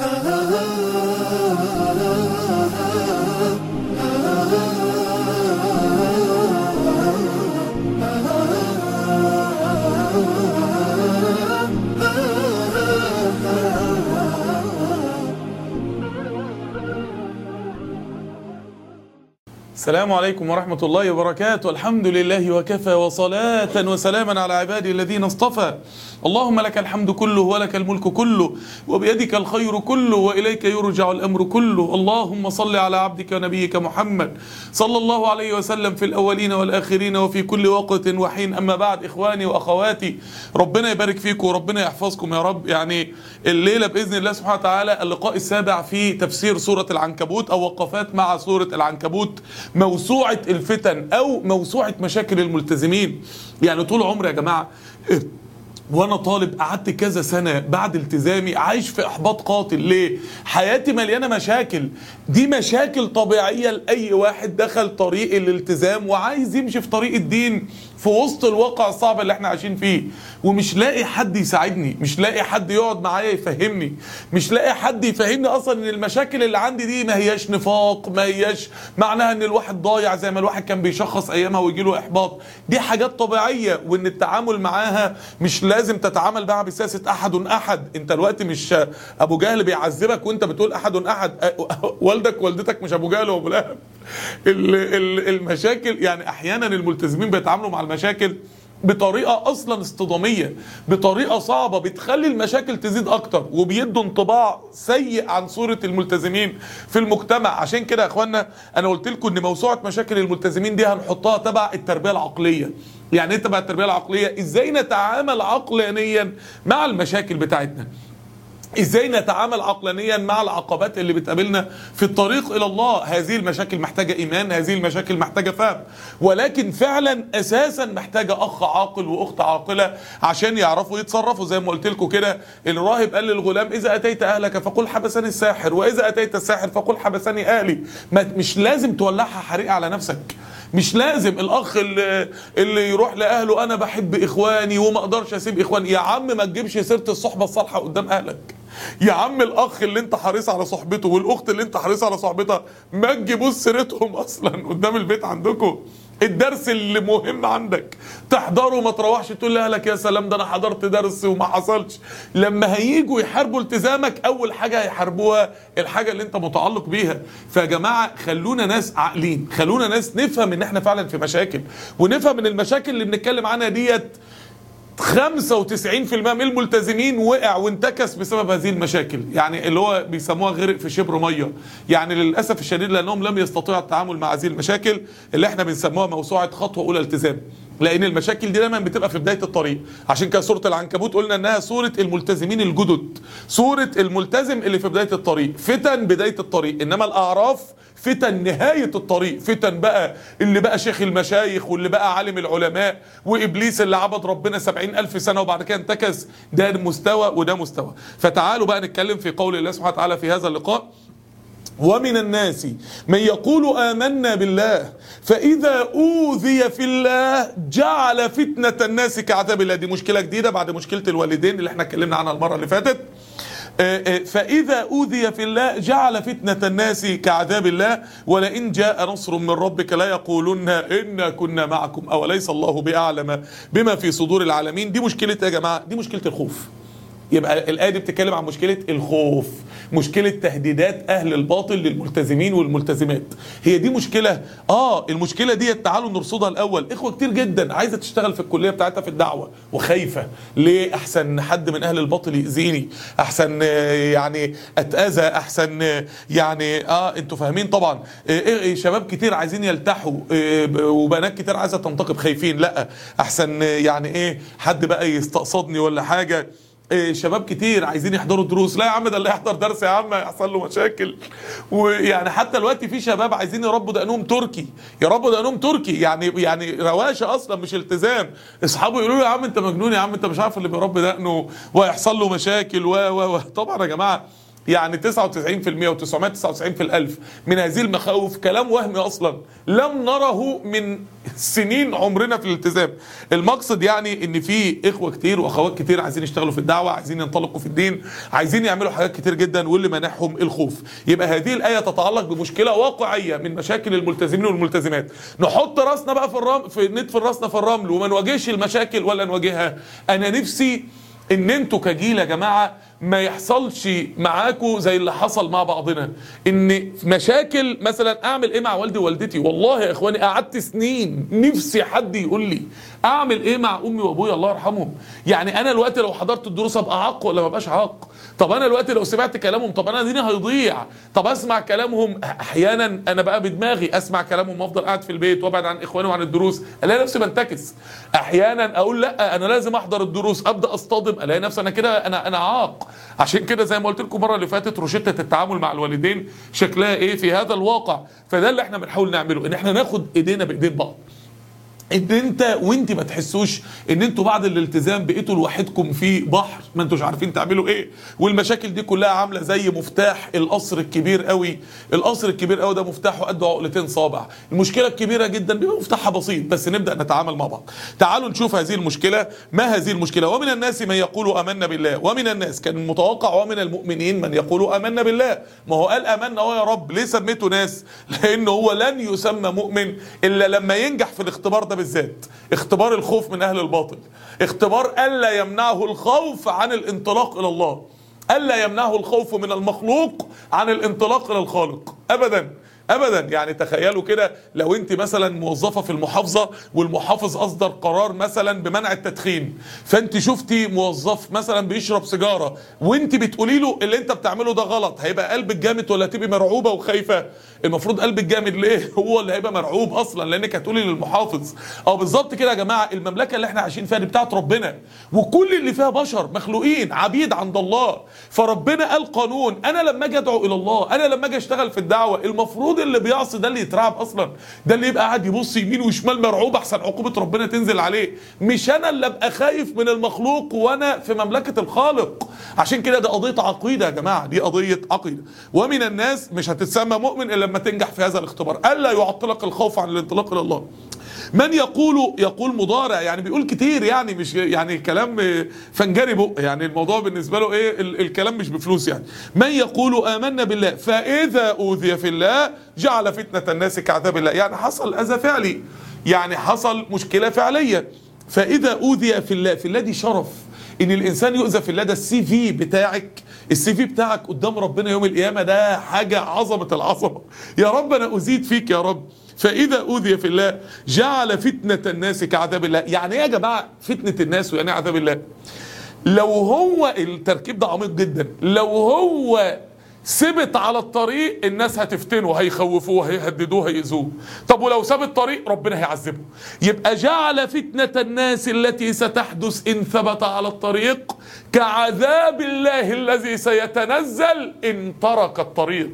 السلام عليكم ورحمة الله وبركاته الحمد لله وكفى وصلاة وسلاما على عبادي الذين اصطفى اللهم لك الحمد كله ولك الملك كله وبيدك الخير كله وإليك يرجع الأمر كله اللهم صل على عبدك ونبيك محمد صلى الله عليه وسلم في الأولين والآخرين وفي كل وقت وحين أما بعد إخواني وأخواتي ربنا يبارك فيكم وربنا يحفظكم يا رب يعني الليلة بإذن الله سبحانه وتعالى اللقاء السابع في تفسير سورة العنكبوت أو وقفات مع سورة العنكبوت موسوعة الفتن أو موسوعة مشاكل الملتزمين يعني طول عمري يا جماعة وانا طالب قعدت كذا سنه بعد التزامي عايش في احباط قاتل ليه حياتي مليانه مشاكل دي مشاكل طبيعيه لاي واحد دخل طريق الالتزام وعايز يمشي في طريق الدين في وسط الواقع الصعب اللي احنا عايشين فيه ومش لاقي حد يساعدني مش لاقي حد يقعد معايا يفهمني مش لاقي حد يفهمني اصلا ان المشاكل اللي عندي دي ما هياش نفاق ما هياش معناها ان الواحد ضايع زي ما الواحد كان بيشخص ايامها ويجي له احباط دي حاجات طبيعيه وان التعامل معاها مش لازم تتعامل معاها بسياسه احد احد انت دلوقتي مش ابو جهل بيعذبك وانت بتقول احد احد والدك والدتك مش ابو جهل وابو لهب المشاكل يعني احيانا الملتزمين بيتعاملوا مع المشاكل بطريقة أصلا اصطدامية بطريقة صعبة بتخلي المشاكل تزيد أكتر وبيدوا انطباع سيء عن صورة الملتزمين في المجتمع عشان كده يا أخوانا أنا قلت لكم إن موسوعة مشاكل الملتزمين دي هنحطها تبع التربية العقلية يعني ايه تبع التربية العقلية إزاي نتعامل عقلانيا مع المشاكل بتاعتنا ازاي نتعامل عقلانيا مع العقبات اللي بتقابلنا في الطريق الى الله هذه المشاكل محتاجه ايمان هذه المشاكل محتاجه فهم ولكن فعلا اساسا محتاجه اخ عاقل واخت عاقله عشان يعرفوا يتصرفوا زي ما قلت لكم كده الراهب قال للغلام اذا اتيت اهلك فقل حبسني الساحر واذا اتيت الساحر فقل حبسني اهلي مش لازم تولعها حريقه على نفسك مش لازم الاخ اللي, اللي يروح لاهله انا بحب اخواني وما اقدرش اسيب اخواني يا عم ما تجيبش سيره الصحبه الصالحه قدام اهلك يا عم الاخ اللي انت حريص على صحبته والاخت اللي انت حريص على صحبتها ما تجيبوش سيرتهم اصلا قدام البيت عندكم الدرس اللي مهم عندك تحضره وما تروحش تقول لاهلك يا سلام ده انا حضرت درس وما حصلش لما هيجوا يحاربوا التزامك اول حاجه هيحاربوها الحاجه اللي انت متعلق بيها فيا جماعه خلونا ناس عاقلين خلونا ناس نفهم ان احنا فعلا في مشاكل ونفهم ان المشاكل اللي بنتكلم عنها ديت 95% من الملتزمين وقع وانتكس بسبب هذه المشاكل يعني اللي هو بيسموها غرق في شبر ميه يعني للاسف الشديد لانهم لم يستطيعوا التعامل مع هذه المشاكل اللي احنا بنسموها موسوعه خطوه اولى التزام لان المشاكل دي دايما بتبقى في بدايه الطريق عشان كده سوره العنكبوت قلنا انها سوره الملتزمين الجدد سوره الملتزم اللي في بدايه الطريق فتن بدايه الطريق انما الاعراف فتن نهاية الطريق فتن بقى اللي بقى شيخ المشايخ واللي بقى عالم العلماء وإبليس اللي عبد ربنا سبعين ألف سنة وبعد كده انتكس ده مستوى وده مستوى فتعالوا بقى نتكلم في قول الله سبحانه وتعالى في هذا اللقاء ومن الناس من يقول آمنا بالله فإذا أوذي في الله جعل فتنة الناس كعذاب الله دي مشكلة جديدة بعد مشكلة الوالدين اللي احنا اتكلمنا عنها المرة اللي فاتت فإذا أوذي في الله جعل فتنة الناس كعذاب الله ولئن جاء نصر من ربك لا يقولن إنا كنا معكم أوليس الله بأعلم بما في صدور العالمين دي مشكلة يا جماعة دي مشكلة الخوف يبقى الآية دي بتتكلم عن مشكلة الخوف مشكلة تهديدات أهل الباطل للملتزمين والملتزمات هي دي مشكلة آه المشكلة دي تعالوا نرصدها الأول إخوة كتير جدا عايزة تشتغل في الكلية بتاعتها في الدعوة وخايفة ليه أحسن حد من أهل الباطل يأذيني أحسن يعني أتأذى أحسن يعني آه أنتوا فاهمين طبعا إيه شباب كتير عايزين يلتحوا إيه وبنات كتير عايزة تنتقب خايفين لا أحسن يعني إيه حد بقى يستقصدني ولا حاجة إيه شباب كتير عايزين يحضروا دروس لا يا عم ده اللي يحضر درس يا عم هيحصل له مشاكل ويعني حتى دلوقتي في شباب عايزين يربوا دقنهم تركي يربوا دقنهم تركي يعني يعني رواشه اصلا مش التزام اصحابه يقولوا له يا عم انت مجنون يا عم انت مش عارف اللي بيربي دقنه وهيحصل له مشاكل و و و طبعا يا جماعه يعني 99% و999 في الألف من هذه المخاوف كلام وهمي أصلا لم نره من سنين عمرنا في الالتزام المقصد يعني ان في اخوه كتير واخوات كتير عايزين يشتغلوا في الدعوه عايزين ينطلقوا في الدين عايزين يعملوا حاجات كتير جدا واللي مانعهم الخوف يبقى هذه الايه تتعلق بمشكله واقعيه من مشاكل الملتزمين والملتزمات نحط راسنا بقى في الرمل في ندفن راسنا في الرمل وما نواجهش المشاكل ولا نواجهها انا نفسي ان انتوا كجيل يا جماعه ما يحصلش معاكوا زي اللي حصل مع بعضنا ان مشاكل مثلا اعمل ايه مع والدي ووالدتي والله يا اخواني قعدت سنين نفسي حد يقول لي اعمل ايه مع امي وابويا الله يرحمهم يعني انا دلوقتي لو حضرت الدروس ابقى عاق ولا ما ابقاش عاق طب انا دلوقتي لو سمعت كلامهم طب انا ديني هيضيع طب اسمع كلامهم احيانا انا بقى بدماغي اسمع كلامهم وافضل قاعد في البيت وابعد عن اخواني وعن الدروس الاقي نفسي بنتكس احيانا اقول لا انا لازم احضر الدروس ابدا اصطدم الاقي نفسي انا كده انا انا عاق عشان كده زي ما قلت لكم المره اللي فاتت روشته التعامل مع الوالدين شكلها ايه في هذا الواقع فده اللي احنا بنحاول نعمله ان احنا ناخد ايدينا بايدين بعض ان انت وانت ما تحسوش ان انتوا بعد الالتزام بقيتوا لوحدكم في بحر ما انتوش عارفين تعملوا ايه والمشاكل دي كلها عامله زي مفتاح القصر الكبير قوي القصر الكبير قوي ده مفتاحه قد عقلتين صابع المشكله الكبيره جدا بيبقى مفتاحها بسيط بس نبدا نتعامل مع بعض تعالوا نشوف هذه المشكله ما هذه المشكله ومن الناس من يقول امنا بالله ومن الناس كان متوقع ومن المؤمنين من يقول امنا بالله ما هو قال امنا اهو يا رب ليه سميته ناس لان هو لن يسمى مؤمن الا لما ينجح في الاختبار ده بالذات اختبار الخوف من اهل الباطل اختبار الا يمنعه الخوف عن الانطلاق الى الله الا يمنعه الخوف من المخلوق عن الانطلاق الى الخالق ابدا ابدا يعني تخيلوا كده لو انت مثلا موظفه في المحافظه والمحافظ اصدر قرار مثلا بمنع التدخين فانت شفتي موظف مثلا بيشرب سيجاره وانت بتقولي له اللي انت بتعمله ده غلط هيبقى قلبك جامد ولا تبقي مرعوبه وخايفه المفروض قلبك جامد ليه هو اللي هيبقى مرعوب اصلا لانك هتقولي للمحافظ اه بالظبط كده يا جماعه المملكه اللي احنا عايشين فيها دي بتاعت ربنا وكل اللي فيها بشر مخلوقين عبيد عند الله فربنا قال قانون انا لما اجي ادعو الى الله انا لما اجي اشتغل في الدعوه المفروض اللي بيعصي ده اللي يترعب اصلا ده اللي يبقى قاعد يبص يمين وشمال مرعوب احسن عقوبه ربنا تنزل عليه مش انا اللي ابقى خايف من المخلوق وانا في مملكه الخالق عشان كده ده قضيه عقيده يا جماعه دي قضيه عقيده ومن الناس مش هتتسمى مؤمن الا لما تنجح في هذا الاختبار الا يعطلك الخوف عن الانطلاق الى الله من يقول يقول مضارع يعني بيقول كتير يعني مش يعني كلام فنجري بق يعني الموضوع بالنسبه له ايه ال- الكلام مش بفلوس يعني من يقول امنا بالله فاذا اوذي في الله جعل فتنه الناس كعذاب الله يعني حصل اذى فعلي يعني حصل مشكله فعليه فاذا اوذي في الله في الله دي شرف ان الانسان يؤذى في الله ده السي في بتاعك السي في بتاعك قدام ربنا يوم القيامه ده حاجه عظمه العظمه يا رب انا ازيد فيك يا رب فاذا اوذي في الله جعل فتنه الناس كعذاب الله يعني ايه يا جماعه فتنه الناس ويعني إيه عذاب الله لو هو التركيب ده عميق جدا لو هو ثبت على الطريق الناس هتفتنه هيخوفوه هيهددوه هيأذوه طب ولو ساب الطريق ربنا هيعذبه يبقى جعل فتنة الناس التي ستحدث إن ثبت على الطريق كعذاب الله الذي سيتنزل إن ترك الطريق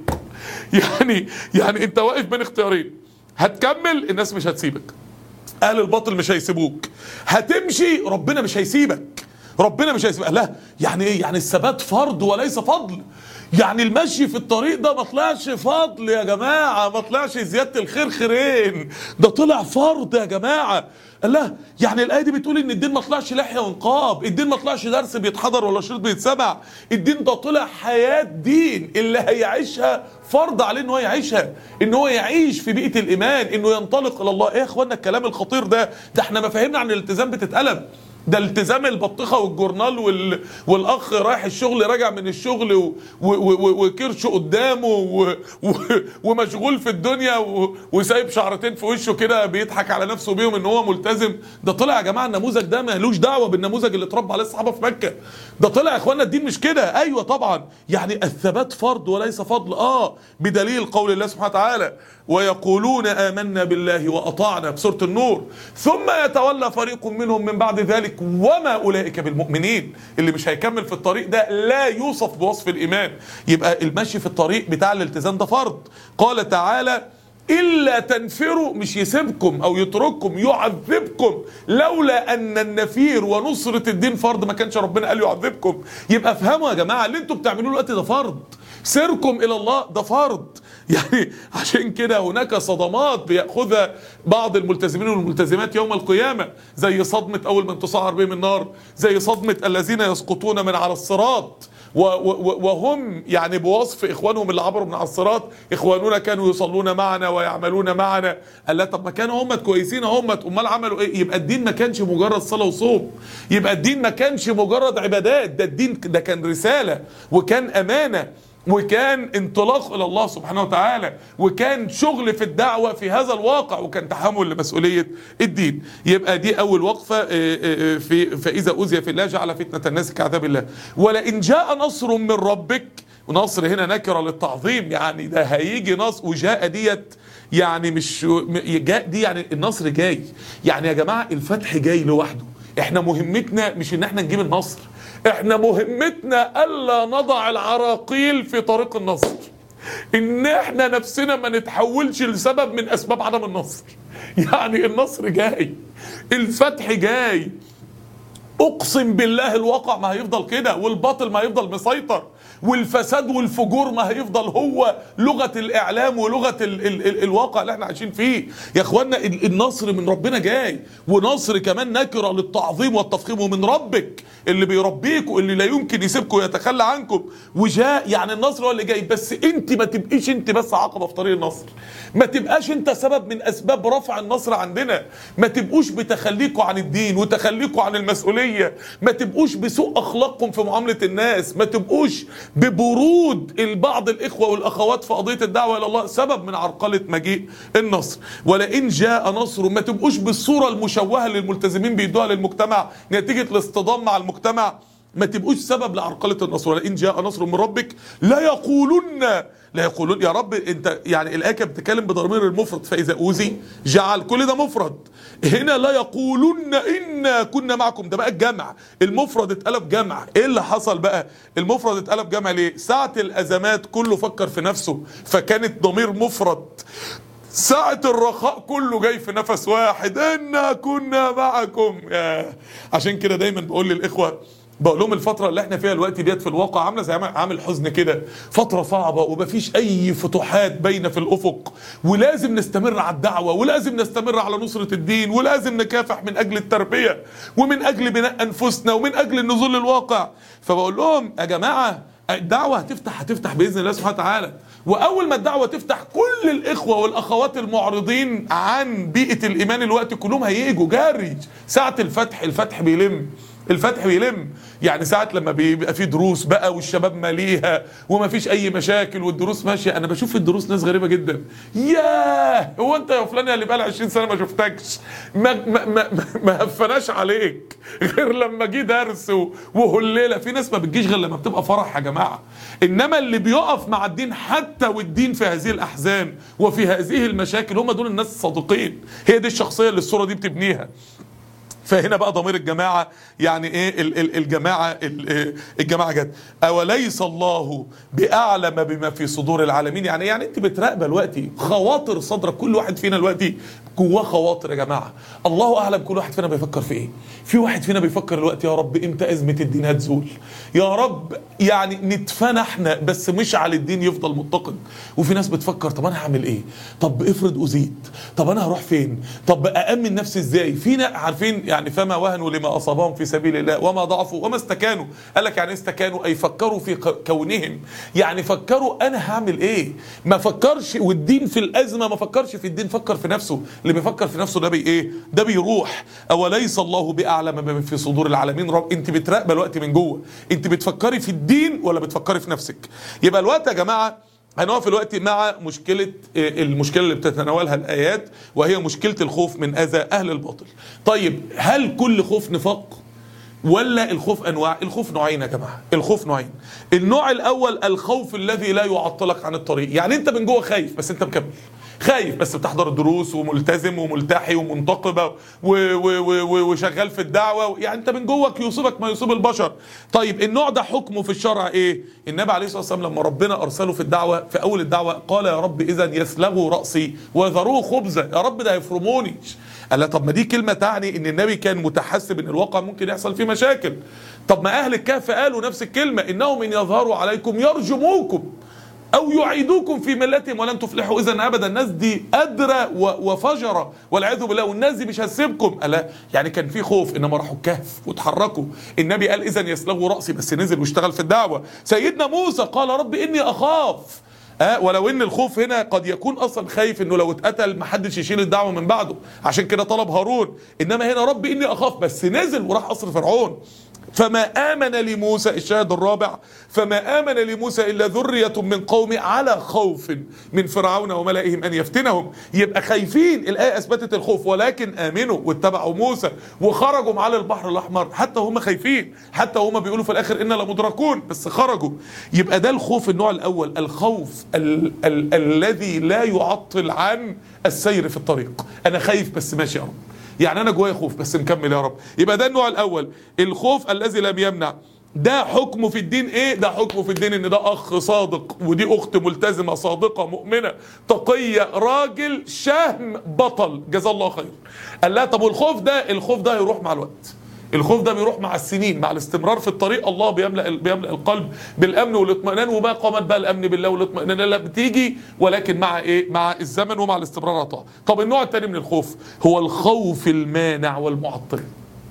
يعني يعني انت واقف بين اختيارين هتكمل الناس مش هتسيبك اهل الباطل مش هيسيبوك هتمشي ربنا مش هيسيبك ربنا مش هيسيبك لا يعني ايه يعني الثبات فرض وليس فضل يعني المشي في الطريق ده ما طلعش فضل يا جماعه ما طلعش زياده الخير خيرين ده طلع فرض يا جماعه لا يعني الايه دي بتقول ان الدين ما طلعش لحيه ونقاب الدين ما طلعش درس بيتحضر ولا شريط بيتسمع الدين ده طلع حياه دين اللي هيعيشها فرض عليه ان هو يعيشها ان هو يعيش في بيئه الايمان انه ينطلق الى الله ايه يا اخوانا الكلام الخطير ده ده احنا مفاهيمنا عن الالتزام بتتقلب ده التزام البطيخه والجورنال وال... والاخ رايح الشغل راجع من الشغل و... و... و... وكرشه قدامه و... و... ومشغول في الدنيا و... وسايب شعرتين في وشه كده بيضحك على نفسه بيهم ان هو ملتزم ده طلع يا جماعه النموذج ده مالوش دعوه بالنموذج اللي اتربى عليه الصحابه في مكه ده طلع يا اخوانا الدين مش كده ايوه طبعا يعني الثبات فرض وليس فضل اه بدليل قول الله سبحانه وتعالى ويقولون آمنا بالله وأطعنا بسورة النور ثم يتولى فريق منهم من بعد ذلك وما أولئك بالمؤمنين اللي مش هيكمل في الطريق ده لا يوصف بوصف الإيمان يبقى المشي في الطريق بتاع الالتزام ده فرض قال تعالى إلا تنفروا مش يسيبكم أو يترككم يعذبكم لولا أن النفير ونصرة الدين فرض ما كانش ربنا قال يعذبكم يبقى افهموا يا جماعة اللي انتوا بتعملوه دلوقتي ده فرض سيركم الى الله ده فرض يعني عشان كده هناك صدمات بياخذها بعض الملتزمين والملتزمات يوم القيامه زي صدمه اول من تصعر بهم النار زي صدمه الذين يسقطون من على الصراط و- و- وهم يعني بوصف اخوانهم اللي عبروا من على الصراط اخواننا كانوا يصلون معنا ويعملون معنا قال لا طب ما كانوا هم كويسين هم امال عملوا ايه يبقى الدين ما كانش مجرد صلاه وصوم يبقى الدين ما كانش مجرد عبادات ده الدين ده كان رساله وكان امانه وكان انطلاق الى الله سبحانه وتعالى وكان شغل في الدعوه في هذا الواقع وكان تحمل لمسؤوليه الدين يبقى دي اول وقفه آه، آه، آه، في فاذا اوذي في الله جعل فتنه الناس كعذاب الله ولئن جاء نصر من ربك ونصر هنا نكره للتعظيم يعني ده هيجي نصر وجاء ديت يعني مش م- جاء دي يعني النصر جاي يعني يا جماعه الفتح جاي لوحده احنا مهمتنا مش ان احنا نجيب النصر احنا مهمتنا الا نضع العراقيل في طريق النصر ان احنا نفسنا ما نتحولش لسبب من اسباب عدم النصر يعني النصر جاي الفتح جاي اقسم بالله الواقع ما هيفضل كده والباطل ما هيفضل مسيطر والفساد والفجور ما هيفضل هو لغه الاعلام ولغه ال ال ال الواقع اللي احنا عايشين فيه يا اخوانا ال- النصر من ربنا جاي ونصر كمان نكره للتعظيم والتفخيم ومن ربك اللي بيربيك واللي لا يمكن يسيبكم ويتخلى عنكم وجاء يعني النصر هو اللي جاي بس انت ما تبقيش انت بس عقبه في طريق النصر ما تبقاش انت سبب من اسباب رفع النصر عندنا ما تبقوش بتخليكوا عن الدين وتخليكوا عن المسؤوليه ما تبقوش بسوء اخلاقكم في معامله الناس ما تبقوش ببرود البعض الاخوه والاخوات في قضيه الدعوه الى الله سبب من عرقله مجيء النصر ولئن جاء نصر ما تبقوش بالصوره المشوهه اللي الملتزمين بيدوها للمجتمع نتيجه الاصطدام مع المجتمع ما تبقوش سبب لعرقلة النصر ولئن جاء نصر من ربك لا يقولن لا يقولون يا رب انت يعني الايه كانت بتتكلم بضمير المفرد فاذا اوذي جعل كل ده مفرد هنا لا يقولن انا كنا معكم ده بقى الجمع المفرد اتقلب جمع ايه اللي حصل بقى المفرد اتقلب جمع ليه ساعه الازمات كله فكر في نفسه فكانت ضمير مفرد ساعة الرخاء كله جاي في نفس واحد إنا كنا معكم يا عشان كده دايما بقول للإخوة بقول لهم الفترة اللي احنا فيها دلوقتي ديت في الواقع عاملة زي عامل- عامل حزن كده فترة صعبة ومفيش أي فتوحات باينة في الأفق ولازم نستمر على الدعوة ولازم نستمر على نصرة الدين ولازم نكافح من أجل التربية ومن أجل بناء أنفسنا ومن أجل النزول للواقع فبقول لهم يا جماعة الدعوة هتفتح هتفتح بإذن الله سبحانه وتعالى وأول ما الدعوة تفتح كل الإخوة والأخوات المعرضين عن بيئة الإيمان الوقت كلهم هيجوا جاري ساعة الفتح الفتح بيلم الفتح بيلم يعني ساعة لما بيبقى في دروس بقى والشباب ماليها وما فيش اي مشاكل والدروس ماشيه انا بشوف في الدروس ناس غريبه جدا ياه هو انت يا فلان اللي بقى 20 سنه ما شفتكش ما ما ما, ما, ما هفناش عليك غير لما جه درس و- وهليله في ناس ما بتجيش غير لما بتبقى فرح يا جماعه انما اللي بيقف مع الدين حتى والدين في هذه الاحزان وفي هذه المشاكل هم دول الناس الصادقين هي دي الشخصيه اللي الصوره دي بتبنيها فهنا بقى ضمير الجماعة يعني ايه ال- ال- الجماعة ال- إيه الجماعة جت أوليس الله بأعلم بما في صدور العالمين يعني يعني انت بتراقبه دلوقتي خواطر صدرك كل واحد فينا دلوقتي جواه خواطر يا جماعة الله أعلم كل واحد فينا بيفكر في ايه في واحد فينا بيفكر دلوقتي يا رب امتى أزمة الدين هتزول يا رب يعني نتفنى احنا بس مش على الدين يفضل متقد وفي ناس بتفكر طب انا هعمل ايه طب افرض أزيد طب انا هروح فين طب أأمن نفسي ازاي فينا عارفين يعني فما وهنوا لما أصابهم في سبيل الله وما ضعفوا وما استكانوا قال لك يعني استكانوا أي فكروا في ق- كونهم يعني فكروا أنا هعمل إيه ما فكرش والدين في الأزمة ما فكرش في الدين فكر في نفسه اللي بيفكر في نفسه ده بي إيه ده بيروح أوليس الله بأعلم بما في صدور العالمين رب أنت بتراقبه الوقت من جوه أنت بتفكري في الدين ولا بتفكري في نفسك يبقى الوقت يا جماعة هنقف الوقت مع مشكلة آه، المشكلة اللي بتتناولها الآيات وهي مشكلة الخوف من أذى أهل الباطل طيب هل كل خوف نفاق ولا الخوف انواع الخوف نوعين يا جماعه الخوف نوعين النوع الاول الخوف الذي لا يعطلك عن الطريق يعني انت من جوه خايف بس انت مكمل خايف بس بتحضر الدروس وملتزم وملتحي ومنتقبه و- و- و- و- وشغال في الدعوه يعني انت من جوك يصيبك ما يصيب البشر طيب النوع ده حكمه في الشرع ايه النبي عليه الصلاه والسلام لما ربنا ارسله في الدعوه في اول الدعوه قال يا رب اذا يسلغوا راسي وذروه خبزا يا رب ده هيفرموني قال لا طب ما دي كلمه تعني ان النبي كان متحسب ان الواقع ممكن يحصل فيه مشاكل طب ما اهل الكهف قالوا نفس الكلمه انهم ان يظهروا عليكم يرجموكم او يعيدوكم في ملتهم ولن تفلحوا اذا ابدا الناس دي ادرى و- وفجره والعياذ بالله والناس دي مش هتسيبكم الا يعني كان في خوف انما راحوا الكهف وتحركوا النبي قال اذا يسلغوا راسي بس نزل واشتغل في الدعوه سيدنا موسى قال رب اني اخاف آه ولو ان الخوف هنا قد يكون اصلا خايف انه لو اتقتل محدش يشيل الدعوه من بعده عشان كده طلب هارون انما هنا رب اني اخاف بس نزل وراح قصر فرعون فما آمن لموسى الشاهد الرابع فما آمن لموسى إلا ذرية من قومه على خوف من فرعون وملئهم أن يفتنهم يبقى خايفين الآية أثبتت الخوف ولكن آمنوا واتبعوا موسى وخرجوا على البحر الأحمر حتى هم خايفين حتى هم بيقولوا في الآخر إنا لمدركون بس خرجوا يبقى ده الخوف النوع الأول الخوف ال- ال- الذي لا يعطل عن السير في الطريق أنا خايف بس ماشي يا رب يعني انا جوايا خوف بس مكمل يا رب يبقى ده النوع الاول الخوف الذي لم يمنع ده حكمه في الدين ايه ده حكمه في الدين ان ده اخ صادق ودي اخت ملتزمه صادقه مؤمنه تقيه راجل شهم بطل جزاه الله خير قال لا طب والخوف ده الخوف ده هيروح مع الوقت الخوف ده بيروح مع السنين مع الاستمرار في الطريق الله بيملا بيملا القلب بالامن والاطمئنان وما قامت بقى الامن بالله والاطمئنان لا بتيجي ولكن مع ايه مع الزمن ومع الاستمرار على طاعه طب النوع الثاني من الخوف هو الخوف المانع والمعطل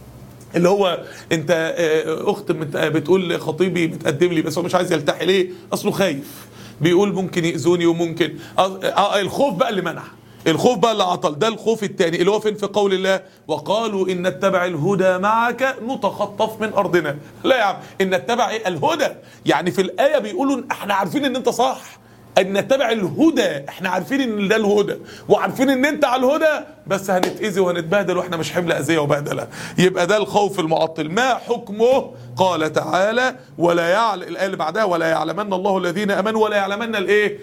اللي هو انت آه، اخت مت- بتقول خطيبي متقدم لي بس هو مش عايز يلتحي ليه اصله خايف بيقول ممكن يأذوني وممكن آه، آه، الخوف بقى اللي منع الخوف بقى اللي عطل ده الخوف الثاني اللي هو فين في قول الله وقالوا ان نتبع الهدى معك نتخطف من ارضنا لا يا عم ان نتبع ايه الهدى يعني في الايه بيقولوا احنا عارفين ان انت صح ان نتبع الهدى احنا عارفين ان ده الهدى وعارفين ان انت على الهدى بس هنتاذي وهنتبهدل واحنا مش حمل اذيه وبهدله يبقى ده الخوف المعطل ما حكمه قال تعالى ولا يعلم الايه اللي بعدها ولا يعلمن الله الذين امنوا ولا يعلمن الايه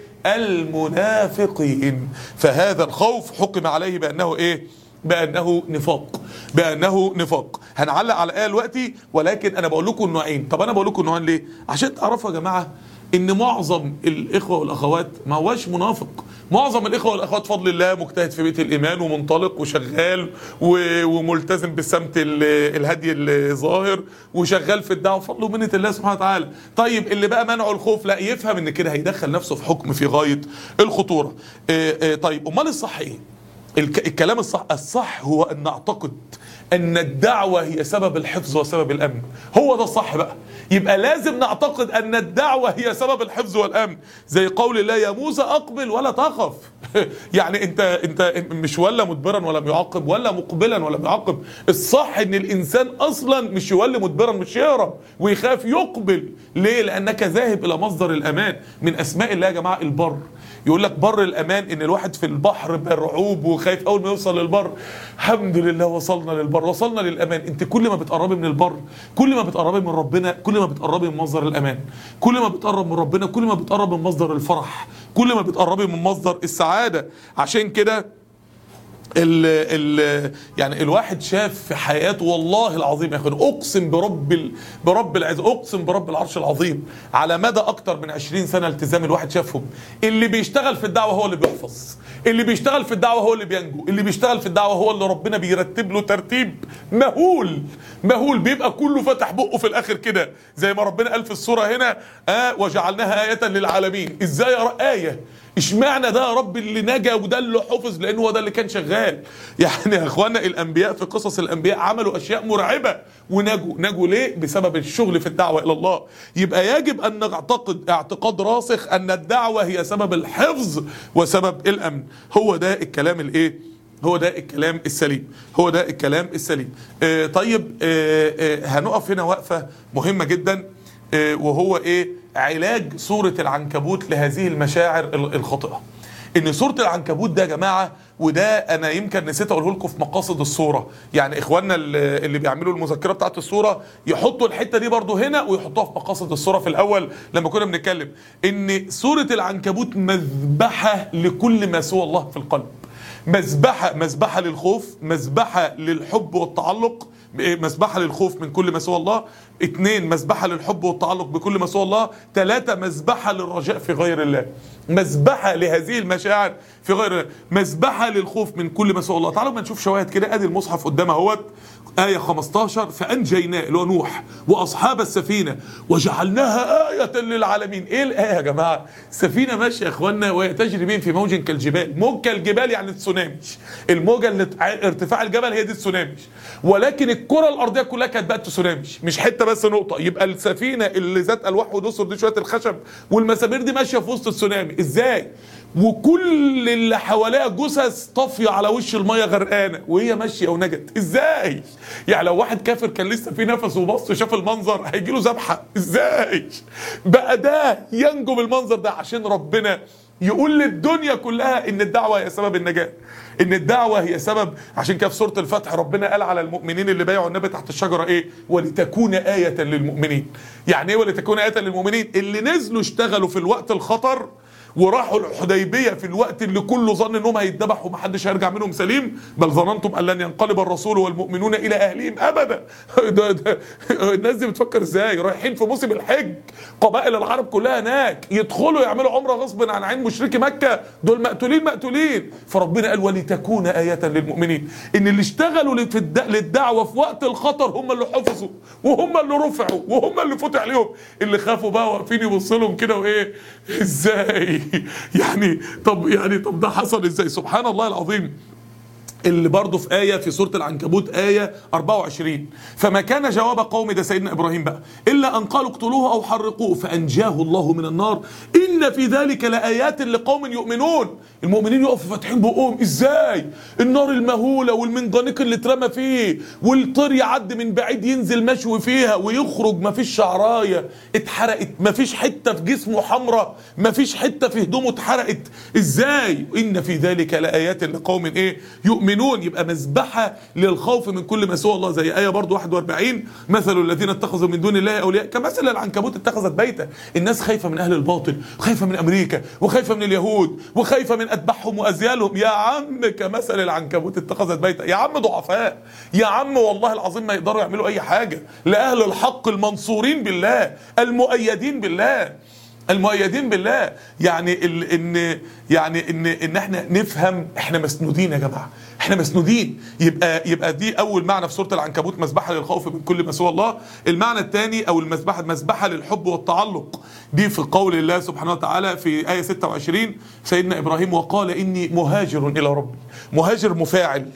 المنافقين فهذا الخوف حكم عليه بانه ايه بانه نفاق بانه نفاق هنعلق على الايه دلوقتي ولكن انا بقول لكم النوعين طب انا بقول لكم النوعين ليه عشان تعرفوا يا جماعه ان معظم الاخوه والاخوات ما هوش منافق معظم الاخوه والاخوات فضل الله مجتهد في بيت الايمان ومنطلق وشغال و- وملتزم بالسمت ال- الهدي الظاهر وشغال في الدعوه فضل ومنه الله سبحانه وتعالى طيب اللي بقى منعه الخوف لا يفهم ان كده هيدخل نفسه في حكم في غايه الخطوره آه، آه، طيب امال الصح ايه الك- الكلام الصح الصح هو ان نعتقد ان الدعوه هي سبب الحفظ وسبب الامن هو ده الصح بقى يبقى لازم نعتقد ان الدعوه هي سبب الحفظ والامن زي قول الله يا موسى اقبل ولا تخف يعني انت انت مش ولا مدبرا ولا يعاقب ولا مقبلا ولا يعاقب الصح ان الانسان اصلا مش يولي مدبرا مش يهرب ويخاف يقبل ليه لانك ذاهب الى مصدر الامان من اسماء الله يا جماعه البر يقول لك بر الامان ان الواحد في البحر مرعوب وخايف اول ما يوصل للبر الحمد لله وصلنا للبر وصلنا للامان انت كل ما بتقربي من البر كل ما بتقربي من ربنا كل ما بتقربي من مصدر الامان كل ما بتقرب من ربنا كل ما بتقرب من مصدر الفرح كل ما بتقربي من مصدر السعاده عشان كده ال ال يعني الواحد شاف في حياته والله العظيم يا اخوان اقسم برب ال برب العز اقسم برب العرش العظيم على مدى اكتر من 20 سنه التزام الواحد شافهم اللي بيشتغل في الدعوه هو اللي بيحفظ اللي بيشتغل في الدعوه هو اللي بينجو اللي بيشتغل في الدعوه هو اللي ربنا بيرتب له ترتيب مهول مهول بيبقى كله فتح بقه في الاخر كده زي ما ربنا قال في السوره هنا آه وجعلناها ايه للعالمين ازاي يا ر- ايه اشمعنى ده يا رب اللي نجا وده اللي حفظ لان هو ده اللي كان شغال يعني يا اخوانا الانبياء في قصص الانبياء عملوا اشياء مرعبه ونجوا نجوا ليه بسبب الشغل في الدعوه الى الله يبقى يجب ان نعتقد اعتقاد راسخ ان الدعوه هي سبب الحفظ وسبب الامن هو ده الكلام الايه هو ده الكلام السليم هو ده الكلام السليم آه طيب آه آه هنقف هنا وقفه مهمه جدا آه، وهو ايه علاج سورة العنكبوت لهذه المشاعر ال- الخاطئة ان سورة العنكبوت ده يا جماعة وده انا يمكن نسيت اقوله لكم في مقاصد الصورة يعني اخواننا اللي اللي بيعملوا المذكرة بتاعت الصورة يحطوا الحتة دي برضو هنا ويحطوها في مقاصد الصورة في الاول لما كنا بنتكلم ان سورة العنكبوت مذبحة لكل ما سوى الله في القلب مذبحة مذبحة للخوف مذبحة للحب والتعلق مذبحة للخوف من كل ما سوى الله اثنين مذبحة للحب والتعلق بكل ما سوى الله ثلاثة مذبحة للرجاء في غير الله مذبحة لهذه المشاعر في غير الله مذبحة للخوف من كل ما سوى الله تعالوا ما نشوف شواهد كده ادي المصحف قدام اهوت آية 15 فأنجيناه اللي هو نوح وأصحاب السفينة وجعلناها آية للعالمين إيه الآية يا جماعة السفينة ماشية يا إخوانا وهي تجري بهم في موج كالجبال موج كالجبال يعني التسونامي الموجة اللي ارتفاع الجبل هي دي التسونامي ولكن الكرة الأرضية كلها كانت بقى تسونامي مش حتة بس نقطة يبقى السفينة اللي ذات ألواح ودسر دي شوية الخشب والمسامير دي ماشية في وسط التسونامي إزاي؟ وكل اللي حواليها جثث طافيه على وش الميه غرقانه وهي ماشيه ونجت ازاي يعني لو واحد كافر كان لسه في نفس وبص شاف المنظر هيجي له ذبحه ازاي بقى ده ينجو بالمنظر ده عشان ربنا يقول للدنيا كلها ان الدعوه هي سبب النجاه ان الدعوه هي سبب عشان كده في سوره الفتح ربنا قال على المؤمنين اللي بايعوا النبي تحت الشجره ايه ولتكون ايه للمؤمنين يعني ايه ولتكون ايه للمؤمنين اللي نزلوا اشتغلوا في الوقت الخطر وراحوا الحديبيه في الوقت اللي كله ظن انهم هيتذبحوا ومحدش هيرجع منهم سليم بل ظننتم ان لن ينقلب الرسول والمؤمنون الى اهلهم ابدا ده ده الناس دي بتفكر ازاي رايحين في موسم الحج قبائل العرب كلها هناك يدخلوا يعملوا عمره غصب عن عين مشركي مكه دول مقتولين مقتولين فربنا قال ولتكون ايه للمؤمنين ان اللي اشتغلوا في الد- للدعوه في وقت الخطر هم اللي حفظوا وهم اللي رفعوا وهم اللي فتح عليهم اللي خافوا بقى واقفين يبصوا لهم كده وايه ازاي يعني طب يعني طب ده حصل ازاي سبحان الله العظيم اللي برضه في آية في سورة العنكبوت آية 24 فما كان جواب قوم ده سيدنا إبراهيم بقى إلا أن قالوا اقتلوه أو حرقوه فأنجاه الله من النار إن في ذلك لآيات لقوم يؤمنون المؤمنين يقفوا فاتحين بقهم إزاي النار المهولة والمنجنيق اللي اترمى فيه والطير يعدي من بعيد ينزل مشوي فيها ويخرج مفيش شعراية اتحرقت مفيش حتة في جسمه حمراء مفيش حتة في هدومه اتحرقت إزاي إن في ذلك لآيات لقوم إيه يؤمنون يبقى مذبحة للخوف من كل ما سوى الله زي آية برضو 41 مثل الذين اتخذوا من دون الله أولياء كمثل العنكبوت اتخذت بيتا الناس خايفة من أهل الباطل خايفة من أمريكا وخايفة من اليهود وخايفة من أتباعهم وأزيالهم يا عم كمثل العنكبوت اتخذت بيتا يا عم ضعفاء يا عم والله العظيم ما يقدروا يعملوا أي حاجة لأهل الحق المنصورين بالله المؤيدين بالله المؤيدين بالله يعني ال ان يعني ان ان احنا نفهم احنا مسنودين يا جماعه احنا مسنودين يبقى يبقى دي اول معنى في سوره العنكبوت مذبحه للخوف من كل ما سوى الله المعنى الثاني او المذبحه مذبحه للحب والتعلق دي في قول الله سبحانه وتعالى في ايه 26 سيدنا ابراهيم وقال اني مهاجر الى ربي مهاجر مفاعل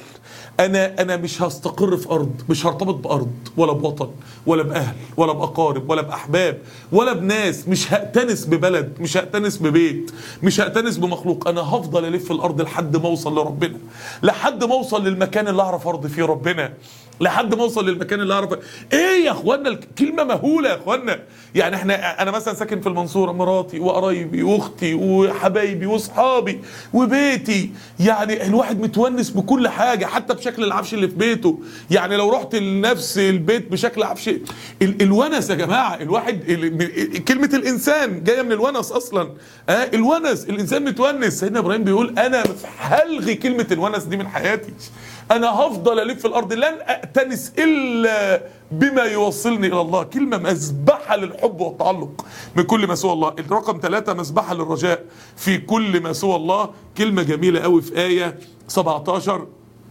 انا انا مش هستقر في ارض مش هرتبط بارض ولا بوطن ولا باهل ولا باقارب ولا باحباب ولا بناس مش هأتنس ببلد مش هأتنس ببيت مش هأتنس بمخلوق انا هفضل الف الارض لحد ما اوصل لربنا لحد ما اوصل للمكان اللي اعرف ارضي فيه ربنا لحد ما اوصل للمكان اللي اعرف ايه يا اخوانا الكلمه مهوله يا اخوانا يعني احنا انا مثلا ساكن في المنصوره مراتي وقرايبي واختي وحبايبي واصحابي وبيتي يعني الواحد متونس بكل حاجه حتى بشكل العفش اللي في بيته يعني لو رحت لنفس البيت بشكل عفش ال الونس يا جماعه الواحد ال كلمه الانسان جايه من الونس اصلا اه الونس الانسان متونس سيدنا ابراهيم بيقول انا هلغي كلمه الونس دي من حياتي انا هفضل الف في الارض لن اتنس الا بما يوصلني الى الله كلمه مذبحه للحب والتعلق من كل ما سوى الله الرقم ثلاثة مذبحه للرجاء في كل ما سوى الله كلمه جميله قوي في ايه 17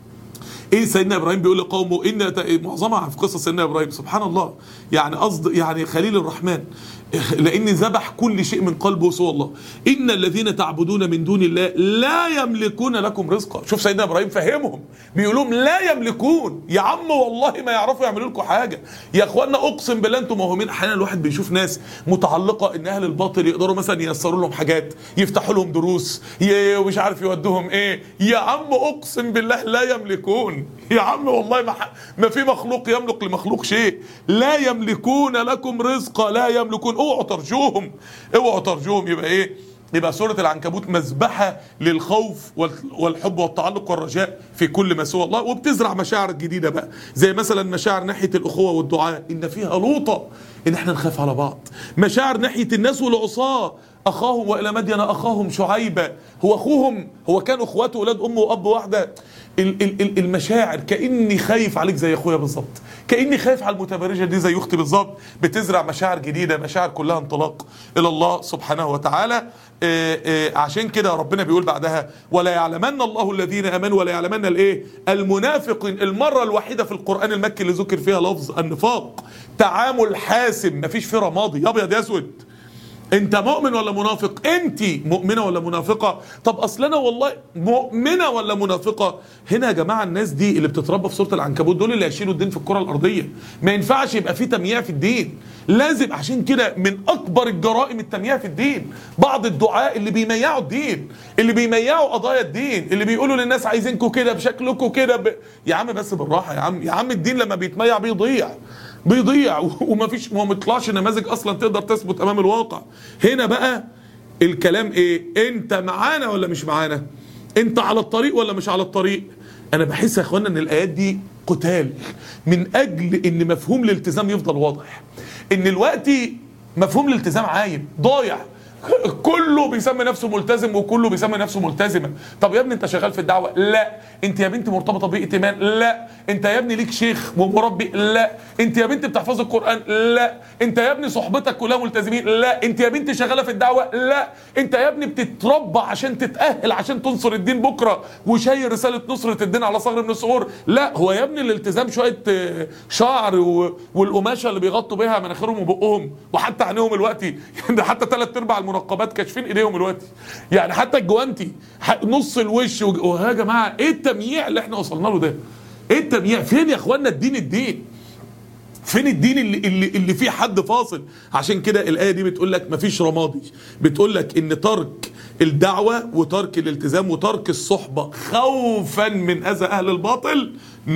ايه سيدنا ابراهيم بيقول لقومه ان معظمها في قصص سيدنا ابراهيم سبحان الله يعني قصد يعني خليل الرحمن لان ذبح كل شيء من قلبه سوى الله ان الذين تعبدون من دون الله لا يملكون لكم رزقا شوف سيدنا ابراهيم فهمهم بيقول لهم لا يملكون يا عم والله ما يعرفوا يعملوا لكم حاجه يا اخوانا اقسم بالله انتم موهومين احيانا الواحد بيشوف ناس متعلقه ان اهل الباطل يقدروا مثلا ييسروا لهم حاجات يفتحوا لهم دروس ومش عارف يودوهم ايه يا عم اقسم بالله لا يملكون يا عم والله ما, ما في مخلوق يملك لمخلوق شيء لا يملكون لكم رزقا لا يملكون اوعوا ترجوهم اوعوا ترجوهم يبقى ايه يبقى سورة العنكبوت مذبحة للخوف والحب والتعلق والرجاء في كل ما سوى الله وبتزرع مشاعر جديدة بقى زي مثلا مشاعر ناحية الأخوة والدعاء إن فيها لوطة إن احنا نخاف على بعض مشاعر ناحية الناس والعصاة اخاهم والى مدين اخاهم شعيبا هو اخوهم هو كانوا اخواته ولاد ام واب واحده ال- ال- ال- المشاعر كاني خايف عليك زي اخويا بالظبط كاني خايف على المتبرجه دي زي اختي بالظبط بتزرع مشاعر جديده مشاعر كلها انطلاق الى الله سبحانه وتعالى آه، آه، عشان كده ربنا بيقول بعدها ولا يعلمن الله الذين امنوا ولا يعلمن الايه المنافقين المره الوحيده في القران المكي اللي ذكر فيها لفظ النفاق تعامل حاسم مفيش فيه رمادي يا ابيض يا اسود انت مؤمن ولا منافق انت مؤمنه ولا منافقه طب اصل انا والله مؤمنه ولا منافقه هنا يا جماعه الناس دي اللي بتتربى في سوره العنكبوت دول اللي هيشيلوا الدين في الكره الارضيه ما ينفعش يبقى في تمييع في الدين لازم عشان كده من اكبر الجرائم التمييع في الدين بعض الدعاء اللي بيميعوا الدين اللي بيميعوا قضايا الدين اللي بيقولوا للناس عايزينكم كده بشكلكم كده ب... يا عم بس بالراحه يا عم يا عم الدين لما بيتميع بيضيع بيضيع ومفيش وما بيطلعش نماذج اصلا تقدر تثبت امام الواقع هنا بقى الكلام ايه انت معانا ولا مش معانا انت على الطريق ولا مش على الطريق انا بحس يا اخوانا ان الايات دي قتال من اجل ان مفهوم الالتزام يفضل واضح ان الوقت مفهوم الالتزام عايم ضايع كله بيسمي نفسه ملتزم وكله بيسمي نفسه ملتزمه طب يا ابني انت شغال في الدعوه لا انت يا بنتي مرتبطه بائتمان لا انت يا ابني ليك شيخ ومربي لا انت يا بنتي بتحفظ القران لا انت يا ابني صحبتك كلها ملتزمين لا انت يا بنتي شغاله في الدعوه لا انت يا ابني بتتربى عشان تتاهل عشان تنصر الدين بكره وشايل رساله نصره الدين على ثغر من الثغور لا هو يا ابني الالتزام شويه آه، شعر و- والقماشه اللي بيغطوا بيها مناخيرهم وبقهم وحتى عينيهم الوقتي ده حتى ثلاث ارباع المنقبات كاشفين ايديهم الوقتي يعني حتى الجوانتي ح- نص الوش وج- وها يا جماعه ايه التمييع اللي احنا وصلنا له ده ايه التمييع فين يا اخوانا الدين الدين فين الدين اللي اللي اللي فيه حد فاصل عشان كده الايه دي بتقول لك مفيش رمادي بتقول لك ان ترك الدعوه وترك الالتزام وترك الصحبه خوفا من اذى اهل الباطل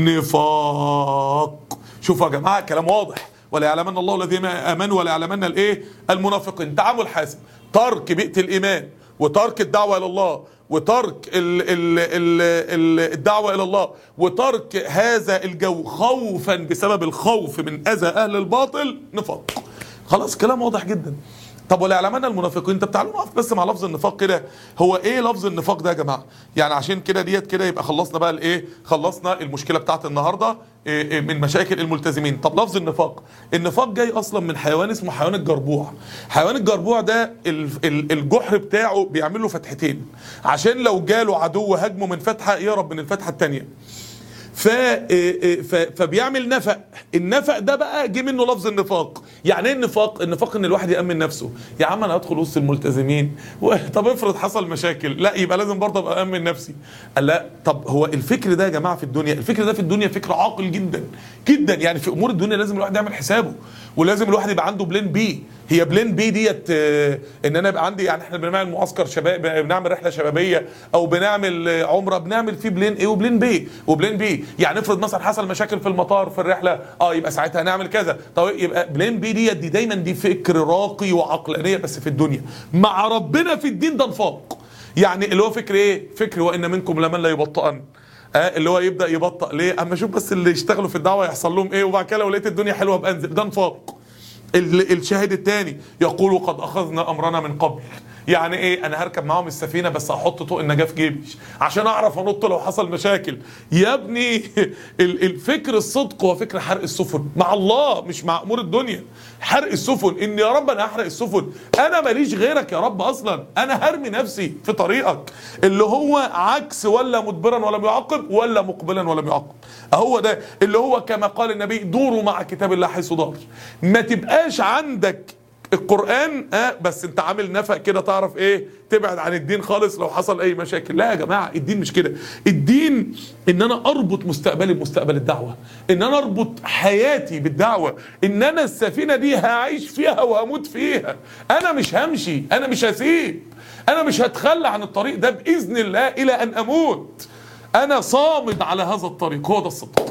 نفاق شوفوا يا جماعه كلام واضح ولا يعلمن الله الذين امنوا ولا يعلمن الايه المنافقين تعامل حاسم ترك بيئه الايمان وترك الدعوه الى الله وترك ال ال ال ال الدعوة إلى الله وترك هذا الجو خوفا بسبب الخوف من أذى أهل الباطل نفاق خلاص كلام واضح جدا طب ولا يعلمنا المنافقين طب تعالوا نقف بس مع لفظ النفاق كده هو ايه لفظ النفاق ده يا جماعه يعني عشان كده ديت كده يبقى خلصنا بقى الايه خلصنا المشكله بتاعت النهارده إيه إيه من مشاكل الملتزمين طب لفظ النفاق النفاق جاي اصلا من حيوان اسمه حيوان الجربوع حيوان الجربوع ده ال- ال- الجحر بتاعه بيعمل له فتحتين عشان لو جاله عدو هاجمه من فتحه يهرب من الفتحه الثانيه ف... ف... فبيعمل نفق النفق ده بقى جه منه لفظ النفاق يعني ايه النفاق النفاق ان الواحد يامن نفسه يا عم انا هدخل وسط الملتزمين و... طب افرض حصل مشاكل لا يبقى لازم برضه ابقى امن نفسي قال لا طب هو الفكر ده يا جماعه في الدنيا الفكر ده في الدنيا فكر عاقل جدا جدا يعني في امور الدنيا لازم الواحد يعمل حسابه ولازم الواحد يبقى عنده بلان بي هي بلان بي ديت آه، ان انا يبقى عندي يعني احنا بنعمل معسكر شباب بنعمل رحله شبابيه او بنعمل آه، عمره بنعمل فيه بلان ايه وبلان بي وبلان بي يعني افرض مثلا حصل مشاكل في المطار في الرحله اه يبقى ساعتها هنعمل كذا طب يبقى بلان بي ديت دي دايما دي فكر راقي وعقلانيه بس في الدنيا مع ربنا في الدين ده نفاق يعني اللي هو فكر ايه فكر وان منكم لمن لا يبطئن آه اللي هو يبدا يبطأ ليه اما اشوف بس اللي يشتغلوا في الدعوه يحصل لهم ايه وبعد كده لو لقيت الدنيا حلوه بانزل ده نفاق ال- الشاهد الثاني يقول قد اخذنا امرنا من قبل يعني ايه انا هركب معاهم السفينه بس هحط طوق النجاه في جيبي عشان اعرف انط لو حصل مشاكل يا ابني ال- الفكر الصدق هو فكر حرق السفن مع الله مش مع امور الدنيا حرق السفن ان يا رب انا هحرق السفن انا ماليش غيرك يا رب اصلا انا هرمي نفسي في طريقك اللي هو عكس ولا مدبرا ولم يعقب ولا مقبلا ولم يعقب هو ده اللي هو كما قال النبي دوروا مع كتاب الله حيث دار ما تبقاش عندك القرآن اه بس انت عامل نفق كده تعرف ايه تبعد عن الدين خالص لو حصل اي مشاكل لا يا جماعة الدين مش كده الدين ان انا اربط مستقبلي بمستقبل الدعوة ان انا اربط حياتي بالدعوة ان انا السفينة دي هعيش فيها وهموت فيها انا مش همشي انا مش هسيب انا مش هتخلى عن الطريق ده باذن الله الى ان اموت انا صامد على هذا الطريق هو ده الصدق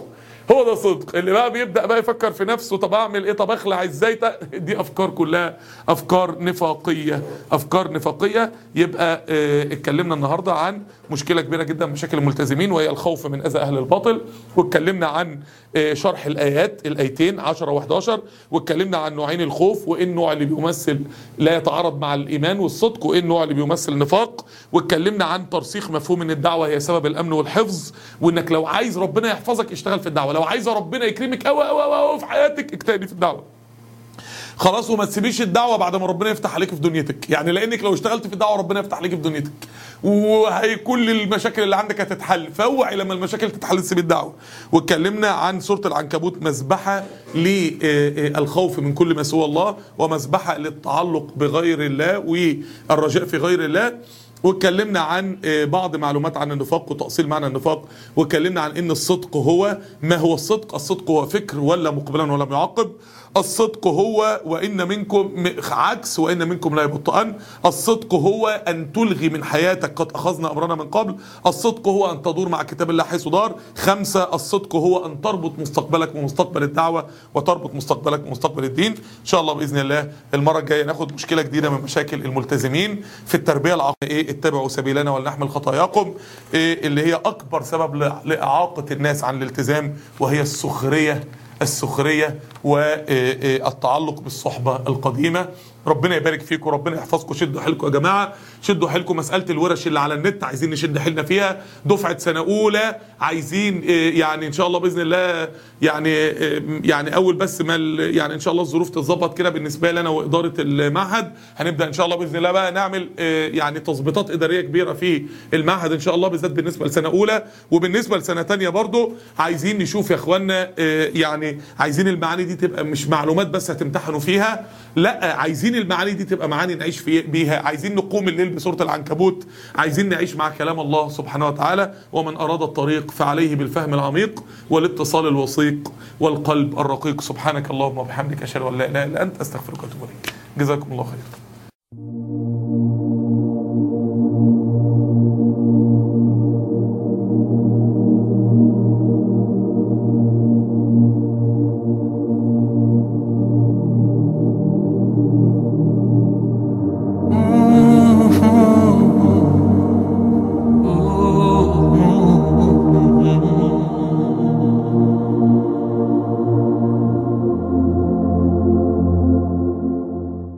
هو ده صدق اللي بقى بيبدا بقى يفكر في نفسه طب اعمل ايه طب اخلع ازاي ت- دي افكار كلها افكار نفاقيه افكار نفاقيه يبقى اه اتكلمنا النهارده عن مشكله كبيره جدا من مشاكل الملتزمين وهي الخوف من اذى اهل الباطل واتكلمنا عن اه شرح الايات الايتين 10 و11 واتكلمنا عن نوعين الخوف وايه النوع اللي بيمثل لا يتعارض مع الايمان والصدق وايه النوع اللي بيمثل النفاق واتكلمنا عن ترسيخ مفهوم ان الدعوه هي سبب الامن والحفظ وانك لو عايز ربنا يحفظك اشتغل في الدعوه لو عايز ربنا يكرمك قوي قوي قوي في حياتك اجتهدي في الدعوه خلاص وما تسيبيش الدعوه بعد ما ربنا يفتح عليك في دنيتك يعني لانك لو اشتغلت في الدعوه ربنا يفتح عليك في دنيتك وهي كل المشاكل اللي عندك هتتحل فاوعي لما المشاكل تتحل تسيب الدعوه واتكلمنا عن سوره العنكبوت مذبحه للخوف من كل ما سوى الله ومذبحه للتعلق بغير الله والرجاء في غير الله واتكلمنا عن آه، بعض معلومات عن النفاق وتأصيل معنى النفاق واتكلمنا عن ان الصدق هو ما هو الصدق الصدق هو فكر ولا مقبلا ولا معقب الصدق هو وان منكم م- عكس وان منكم لا يبطئن الصدق هو ان تلغي من حياتك قد اخذنا امرنا من قبل الصدق هو ان تدور مع كتاب الله حيث دار خمسة الصدق هو ان تربط مستقبلك بمستقبل الدعوة وتربط مستقبلك بمستقبل الدين ان شاء الله باذن الله المرة الجاية ناخد مشكلة جديدة من مشاكل الملتزمين في التربية العقلية ايه اتبعوا سبيلنا ولنحمل خطاياكم إيه اللي هي اكبر سبب ل- لاعاقة الناس عن الالتزام وهي السخرية السخرية والتعلق بالصحبة القديمة ربنا يبارك فيكم ربنا يحفظكم شدوا حيلكم يا جماعة شدوا حيلكم مسألة الورش اللي على النت عايزين نشد حيلنا فيها دفعة سنة أولى عايزين إيه، يعني إن شاء الله بإذن الله يعني إيه، يعني أول بس ما ال- يعني إن شاء الله الظروف تتظبط كده بالنسبة لنا وإدارة المعهد هنبدأ إن شاء الله بإذن الله بقى نعمل إيه، يعني تظبيطات إدارية كبيرة في المعهد إن شاء الله بالذات بالنسبة لسنة أولى وبالنسبة لسنة تانية برضو عايزين نشوف يا إخوانا إيه، يعني عايزين المعاني دي تبقى مش معلومات بس هتمتحنوا فيها لا عايزين المعاني دي تبقى معاني نعيش في بيها عايزين نقوم الليل بسورة العنكبوت عايزين نعيش مع كلام الله سبحانه وتعالى ومن أراد الطريق فعليه بالفهم العميق والاتصال الوثيق والقلب الرقيق سبحانك اللهم وبحمدك أشهد أن لا إله إلا أنت أستغفرك وأتوب إليك جزاكم الله خير